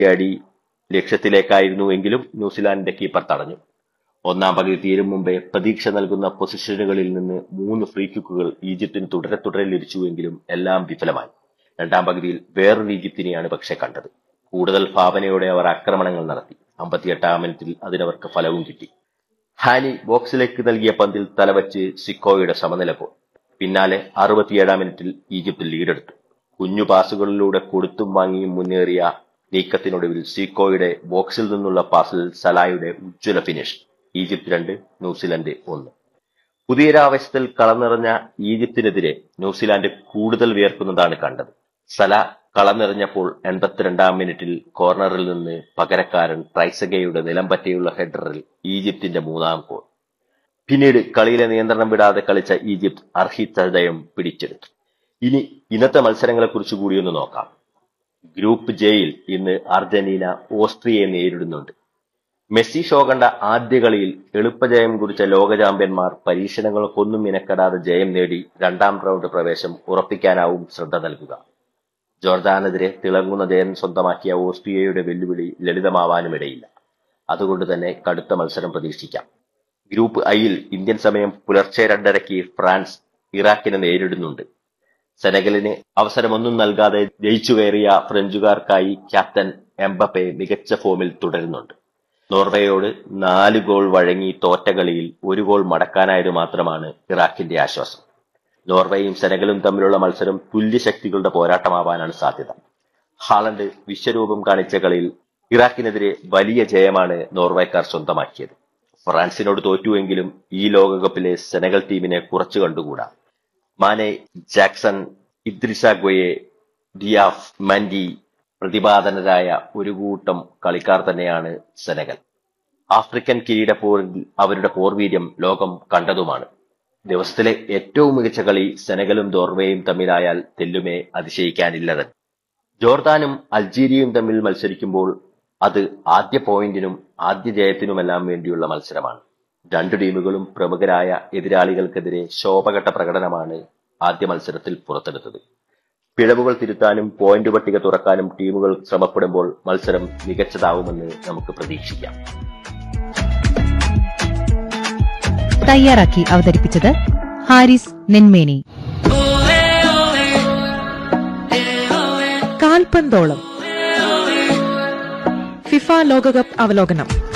അടി ലക്ഷ്യത്തിലേക്കായിരുന്നുവെങ്കിലും ന്യൂസിലാൻഡിന്റെ കീപ്പർ തടഞ്ഞു ഒന്നാം പകുതി തീരും മുമ്പേ പ്രതീക്ഷ നൽകുന്ന പൊസിഷനുകളിൽ നിന്ന് മൂന്ന് ഫ്രീ കിക്കുകൾ ഈജിപ്തിന് തുടരെ തുടരെ ലഭിച്ചുവെങ്കിലും എല്ലാം വിഫലമായി രണ്ടാം പകുതിയിൽ വേറൊരു ഈജിപ്തിനെയാണ് പക്ഷെ കണ്ടത് കൂടുതൽ ഭാവനയോടെ അവർ ആക്രമണങ്ങൾ നടത്തി അമ്പത്തിയെട്ടാം മിനിറ്റിൽ അതിനവർക്ക് ഫലവും കിട്ടി ഹാനി ബോക്സിലേക്ക് നൽകിയ പന്തിൽ തലവച്ച് സിക്കോയുടെ സമനില ഗോൾ പിന്നാലെ അറുപത്തിയേഴാം മിനിറ്റിൽ ഈജിപ്ത് ലീഡെടുത്തു കുഞ്ഞു പാസുകളിലൂടെ കൊടുത്തും വാങ്ങിയും മുന്നേറിയ നീക്കത്തിനൊടുവിൽ സീക്കോയുടെ ബോക്സിൽ നിന്നുള്ള പാസിൽ സലായുടെ ഉജ്ജ്വല ഫിനിഷ് ഈജിപ്ത് രണ്ട് ന്യൂസിലൻഡ് ഒന്ന് പുതിയൊരാവേശത്തിൽ കളനിറഞ്ഞ ഈജിപ്തിനെതിരെ ന്യൂസിലാൻഡ് കൂടുതൽ വിയർക്കുന്നതാണ് കണ്ടത് സല കളനിറഞ്ഞപ്പോൾ എൺപത്തിരണ്ടാം മിനിറ്റിൽ കോർണറിൽ നിന്ന് പകരക്കാരൻ ട്രൈസഗയുടെ നിലംപറ്റയുള്ള ഹെഡറിൽ ഈജിപ്തിന്റെ മൂന്നാം ഗോൾ പിന്നീട് കളിയിലെ നിയന്ത്രണം വിടാതെ കളിച്ച ഈജിപ്ത് അർഹിതയം പിടിച്ചെടുത്തു ഇനി ഇന്നത്തെ മത്സരങ്ങളെക്കുറിച്ച് കൂടി ഒന്ന് നോക്കാം ഗ്രൂപ്പ് ജെയിൽ ഇന്ന് അർജന്റീന ഓസ്ട്രിയയെ നേരിടുന്നുണ്ട് മെസ്സി ഷോ കണ്ട ആദ്യ കളിയിൽ എളുപ്പജയം കുറിച്ച ലോക ചാമ്പ്യന്മാർ പരീക്ഷണങ്ങൾക്കൊന്നും മിനക്കെടാതെ ജയം നേടി രണ്ടാം റൗണ്ട് പ്രവേശം ഉറപ്പിക്കാനാവും ശ്രദ്ധ നൽകുക ജോർദാനെതിരെ തിളങ്ങുന്ന ജയം സ്വന്തമാക്കിയ ഓസ്ട്രിയയുടെ വെല്ലുവിളി ലളിതമാവാനുമിടയില്ല അതുകൊണ്ട് തന്നെ കടുത്ത മത്സരം പ്രതീക്ഷിക്കാം ഗ്രൂപ്പ് ഐയിൽ ഇന്ത്യൻ സമയം പുലർച്ചെ രണ്ടരയ്ക്ക് ഫ്രാൻസ് ഇറാഖിനെ നേരിടുന്നുണ്ട് സെനഗലിന് അവസരമൊന്നും നൽകാതെ ജയിച്ചു കയറിയ ഫ്രഞ്ചുകാർക്കായി ക്യാപ്റ്റൻ എംബപ്പെ മികച്ച ഫോമിൽ തുടരുന്നുണ്ട് നോർവേയോട് നാല് ഗോൾ വഴങ്ങി തോറ്റ കളിയിൽ ഒരു ഗോൾ മടക്കാനായത് മാത്രമാണ് ഇറാഖിന്റെ ആശ്വാസം നോർവേയും സെനഗലും തമ്മിലുള്ള മത്സരം തുല്യശക്തികളുടെ പോരാട്ടമാവാനാണ് സാധ്യത ഹാളണ്ട് വിശ്വരൂപം കാണിച്ച കളിയിൽ ഇറാഖിനെതിരെ വലിയ ജയമാണ് നോർവേക്കാർ സ്വന്തമാക്കിയത് ഫ്രാൻസിനോട് തോറ്റുവെങ്കിലും ഈ ലോകകപ്പിലെ സെനഗൽ ടീമിനെ കുറച്ചു കണ്ടുകൂടാ മാനെ ജാക്സൺ ഇദ്രിസ ഗോയെ ഡിയാഫ് മൻഡി പ്രതിപാദനരായ ഒരു കൂട്ടം കളിക്കാർ തന്നെയാണ് സെനഗൽ ആഫ്രിക്കൻ കിരീടപ്പോരിൽ അവരുടെ പോർവീര്യം ലോകം കണ്ടതുമാണ് ദിവസത്തിലെ ഏറ്റവും മികച്ച കളി സെനഗലും നോർവേയും തമ്മിലായാൽ തെല്ലുമേ അതിശയിക്കാനില്ലത് ജോർദാനും അൾജീരിയയും തമ്മിൽ മത്സരിക്കുമ്പോൾ അത് ആദ്യ പോയിന്റിനും ആദ്യ ജയത്തിനുമെല്ലാം വേണ്ടിയുള്ള മത്സരമാണ് രണ്ടു ടീമുകളും പ്രമുഖരായ എതിരാളികൾക്കെതിരെ ശോഭഘട്ട പ്രകടനമാണ് ആദ്യ മത്സരത്തിൽ പുറത്തെടുത്തത് പിഴവുകൾ തിരുത്താനും പോയിന്റ് പട്ടിക തുറക്കാനും ടീമുകൾ ശ്രമപ്പെടുമ്പോൾ മത്സരം മികച്ചതാവുമെന്ന് നമുക്ക് പ്രതീക്ഷിക്കാം തയ്യാറാക്കി അവതരിപ്പിച്ചത് ഹാരിസ് നെന്മേനി കാൽപന്തോളം ഫിഫ ലോകകപ്പ് അവലോകനം